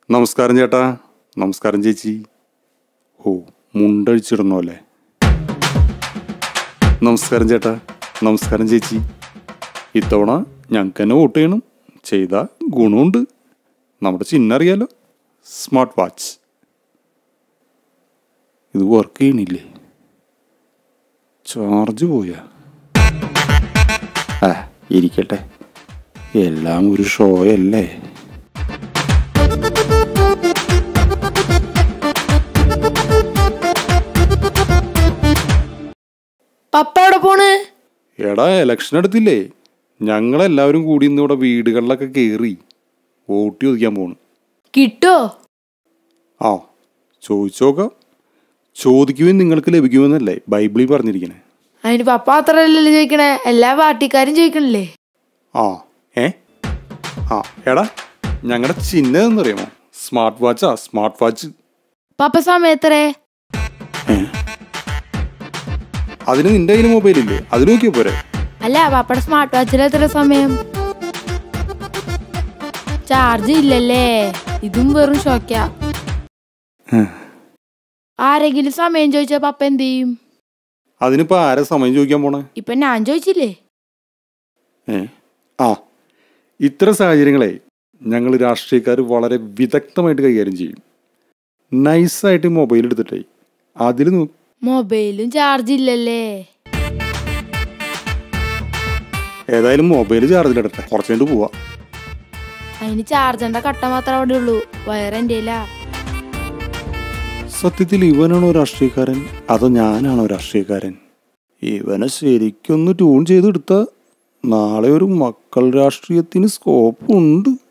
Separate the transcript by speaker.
Speaker 1: നമസ്കാരം ചേട്ടാ നമസ്കാരം ചേച്ചി ഓ മുണ്ടഴിച്ചിടണോ അല്ലേ നമസ്കാരം ചേട്ടാ നമസ്കാരം ചേച്ചി ഇത്തവണ ഞങ്ങൾക്ക് തന്നെ വോട്ട് ചെയ്യണം ചെയ്താൽ ഗുണമുണ്ട് നമ്മുടെ ചിഹ്നം അറിയാലോ സ്മാർട്ട് വാച്ച് ഇത് വർക്ക് ചെയ്യണില്ലേ ചാർജ് പോയാ ആ ഇരിക്കട്ടെ എല്ലാം ഒരു ഷോ അല്ലേ
Speaker 2: പപ്പ എവിടെ പോണ്
Speaker 1: എടാ ഇലക്ഷൻ എടുത്തില്ലേ ഞങ്ങളെല്ലാവരും കൂടി ഇന്ന് ഇവിടെ വീടുകളിലൊക്കെ കയറി വോട്ട് ചോദിക്കാൻ പോണ്
Speaker 2: കിട്ടോ
Speaker 1: ആ ചോദിച്ചു നോക്കാം ചോദിക്കുമെന്ന് നിങ്ങൾക്ക് ലഭിക്കുമെന്നല്ലേ ബൈബിളിൽ പറഞ്ഞിരിക്കണേ
Speaker 2: അതിന് പപ്പ മാത്രല്ലല്ലോ ചോദിക്കണേ എല്ലാ പാർട്ടിക്കാരും ചോദിക്കണില്ലേ
Speaker 1: ആ ഏ ആ എടാ ഞങ്ങളുടെ ചിഹ്നം എന്നറിയാമോ സ്മാർട്ട് വാച്ചാ സ്മാർട്ട് വാച്ച്
Speaker 2: പപ്പ സമയത്രേ
Speaker 1: അതിന് നിന്റെ കയ്യിൽ മൊബൈലില്ലേ അത് നോക്കിയാ പോരെ
Speaker 2: അല്ല പപ്പയുടെ സ്മാർട്ട് വാച്ചിൽ എത്ര സമയം ചാർജ് ഇല്ലല്ലേ ഇതും വെറും ഷോക്കാ ആരെങ്കിലും സമയം ചോദിച്ചാ പപ്പ എന്ത് ചെയ്യും
Speaker 1: അതിനിപ്പോ ആരെ സമയം ചോദിക്കാൻ പോണേ
Speaker 2: ഇപ്പൊ ഞാൻ ചോദിച്ചില്ലേ
Speaker 1: ഏ ആ ഇത്തരം സാഹചര്യങ്ങളെ ഞങ്ങൾ രാഷ്ട്രീയക്കാർ വളരെ വിദഗ്ധമായിട്ട് കൈകാര്യം ചെയ്യും നൈസായിട്ട് മൊബൈൽ എടുത്തിട്ടേ അതിൽ നോ
Speaker 2: മൊബൈലും ചാർജ് ഇല്ലല്ലേ
Speaker 1: ഏതായാലും മൊബൈൽ ചാർജിലിടട്ടെ കുറച്ച് കഴിഞ്ഞിട്ട് പോവാ
Speaker 2: അതിന് ചാർജറിന്റെ കട്ട മാത്രമേ അവിടെ ഉള്ളൂ വയറെന്റെ
Speaker 1: സത്യത്തിൽ ഇവനാണോ രാഷ്ട്രീയക്കാരൻ അതോ ഞാനാണോ രാഷ്ട്രീയക്കാരൻ ഇവനെ ശരിക്കൊന്ന് ട്യൂൺ ചെയ്തെടുത്ത നാളെ ഒരു മക്കൾ രാഷ്ട്രീയത്തിന് സ്കോപ്പ് ഉണ്ട്